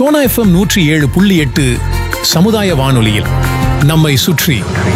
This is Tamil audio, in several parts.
சோனா எஃப்எம் நூற்றி ஏழு புள்ளி எட்டு சமுதாய வானொலியில் நம்மை சுற்றி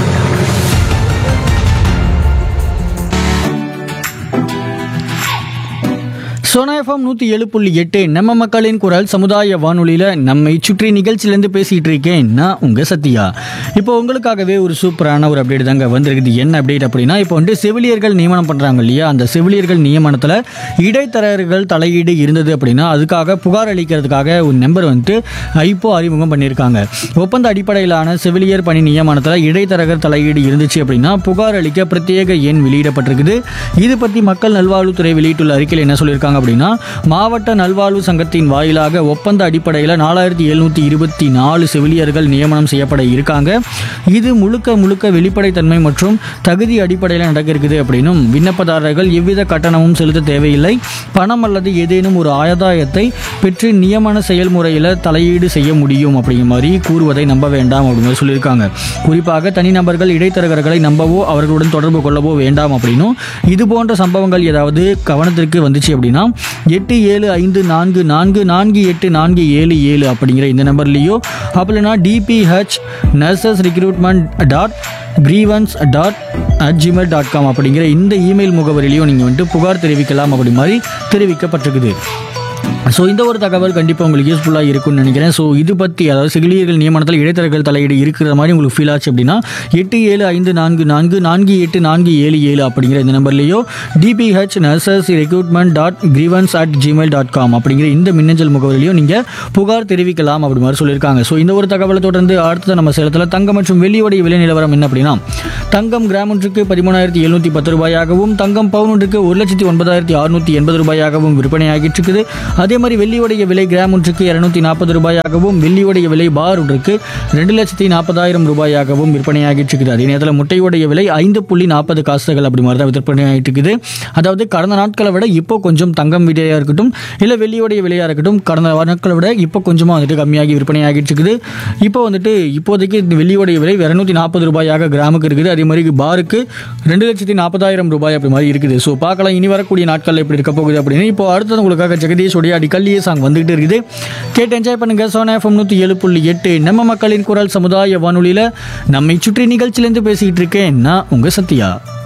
சோனா எஃப்எம் நூற்றி ஏழு புள்ளி எட்டு நம்ம மக்களின் குரல் சமுதாய வானொலியில் நம்மை சுற்றி நிகழ்ச்சியிலேருந்து பேசிகிட்டு இருக்கேன் நான் உங்கள் சத்யா இப்போ உங்களுக்காகவே ஒரு சூப்பரான ஒரு அப்டேட் தாங்க வந்திருக்குது என்ன அப்டேட் அப்படின்னா இப்போ வந்துட்டு செவிலியர்கள் நியமனம் பண்ணுறாங்க இல்லையா அந்த செவிலியர்கள் நியமனத்தில் இடைத்தரகர்கள் தலையீடு இருந்தது அப்படின்னா அதுக்காக புகார் அளிக்கிறதுக்காக ஒரு நம்பர் வந்துட்டு ஐப்போ அறிமுகம் பண்ணியிருக்காங்க ஒப்பந்த அடிப்படையிலான செவிலியர் பணி நியமனத்தில் இடைத்தரகர் தலையீடு இருந்துச்சு அப்படின்னா புகார் அளிக்க பிரத்யேக எண் வெளியிடப்பட்டிருக்குது இது பற்றி மக்கள் நல்வாழ்வுத்துறை வெளியிட்டுள்ள அறிக்கையில் என்ன சொல்லியிருக்காங்க அப்படின்னா மாவட்ட நல்வாழ்வு சங்கத்தின் வாயிலாக ஒப்பந்த அடிப்படையில் நாலாயிரத்தி எழுநூற்றி இருபத்தி நாலு செவிலியர்கள் நியமனம் செய்யப்பட இருக்காங்க இது முழுக்க முழுக்க வெளிப்படைத்தன்மை மற்றும் தகுதி அடிப்படையில் நடக்க இருக்குது அப்படின்னும் விண்ணப்பதாரர்கள் எவ்வித கட்டணமும் செலுத்த தேவையில்லை பணம் அல்லது ஏதேனும் ஒரு ஆதாயத்தை பெற்று நியமன செயல்முறையில் தலையீடு செய்ய முடியும் அப்படிங்கிற மாதிரி கூறுவதை நம்ப வேண்டாம் அப்படின்னு மாதிரி சொல்லியிருக்காங்க குறிப்பாக தனிநபர்கள் இடைத்தரகர்களை நம்பவோ அவர்களுடன் தொடர்பு கொள்ளவோ வேண்டாம் அப்படின்னும் இது போன்ற சம்பவங்கள் ஏதாவது கவனத்திற்கு வந்துச்சு அப்படின்னா எட்டு ஏழு ஐந்து நான்கு நான்கு நான்கு எட்டு நான்கு ஏழு ஏழு அப்படிங்கிற இந்த நம்பர்லேயோ அப்படின்னா DPH nurses recruitment dot grievance dot at Gmail dot com அப்படிங்கிற இந்த இமெயில் முகவரிலையும் நீங்கள் வந்துட்டு புகார் தெரிவிக்கலாம் அப்படி மாதிரி தெரிவிக்கப்பட்டிருக்குது ஸோ இந்த ஒரு தகவல் கண்டிப்பாக உங்களுக்கு யூஸ்ஃபுல்லாக இருக்கும்னு நினைக்கிறேன் ஸோ இது பற்றி அதாவது செவிலியர்கள் நியமனத்தில் இடைத்தரகர்கள் தலையீடு இருக்கிற மாதிரி உங்களுக்கு ஃபீல் ஆச்சு அப்படின்னா எட்டு ஏழு ஐந்து நான்கு நான்கு நான்கு எட்டு நான்கு ஏழு ஏழு அப்படிங்கிற இந்த நம்பர்லேயோ DPH nurses recruitment dot grievance at Gmail dot com அப்படிங்கிற இந்த மின்னஞ்சல் முகவரிலையும் நீங்கள் புகார் தெரிவிக்கலாம் அப்படி மாதிரி சொல்லியிருக்காங்க ஸோ இந்த ஒரு தகவலை தொடர்ந்து அடுத்த நம்ம சேலத்தில் தங்கம் மற்றும் வெள்ளியோடைய விலை நிலவரம் என்ன அப்படின்னா தங்கம் கிராம் ஒன்றுக்கு பதிமூணாயிரத்தி எழுநூற்றி பத்து ரூபாயாகவும் தங்கம் பவுன் ஒன்றுக்கு ஒரு லட்சத்தி ஒன்பதாயிரத்தி அறுநூற்றி எண்பது ரூபாயாகவும் விற்பனையாகிட்டு இருக்குது அதே மாதிரி வெள்ளியோடைய விலை கிராம் ஒன்றுக்கு இரநூத்தி நாற்பது ரூபாயாகவும் வெள்ளியோடைய விலை பார் ஒன்றுக்கு ரெண்டு லட்சத்தி நாற்பதாயிரம் ரூபாயாகவும் விற்பனையாகிட்டு இருக்குது அதே நேரத்தில் முட்டையோடைய விலை ஐந்து புள்ளி நாற்பது காசுகள் அப்படி மாதிரி தான் விற்பனையாகிட்டு இருக்குது அதாவது கடந்த நாட்களை விட இப்போ கொஞ்சம் தங்கம் விலையாக இருக்கட்டும் இல்லை வெள்ளியோடைய விலையாக இருக்கட்டும் கடந்த நாட்களை விட இப்போ கொஞ்சமாக வந்துட்டு கம்மியாகி விற்பனையாகிட்டு இருக்குது இப்போ வந்துட்டு இப்போதைக்கு இந்த வெள்ளியோடைய விலை இரநூத்தி நாற்பது ரூபாயாக கிராமுக்கு இருக்குது அதே மாதிரி பாருக்கு ரெண்டு லட்சத்தி நாற்பதாயிரம் ரூபாய் அப்படி மாதிரி இருக்குது ஸோ பார்க்கலாம் இனி வரக்கூடிய நாட்களில் எப்படி இருக்க போகுது அப்படின்னு இப்போ அடுத்தது உங்களுக்காக ஜெகதீஷ் உடைய அடிக்கல்லியே சாங் வந்துகிட்டு இருக்குது கேட்டு என்ஜாய் பண்ணுங்க சோனா எஃப்எம் நூற்றி ஏழு புள்ளி எட்டு நம்ம மக்களின் குரல் சமுதாய வானொலியில் நம்மை சுற்றி நிகழ்ச்சியிலேருந்து பேசிக்கிட்டு இருக்கேன் நான் உங்கள் சத்யா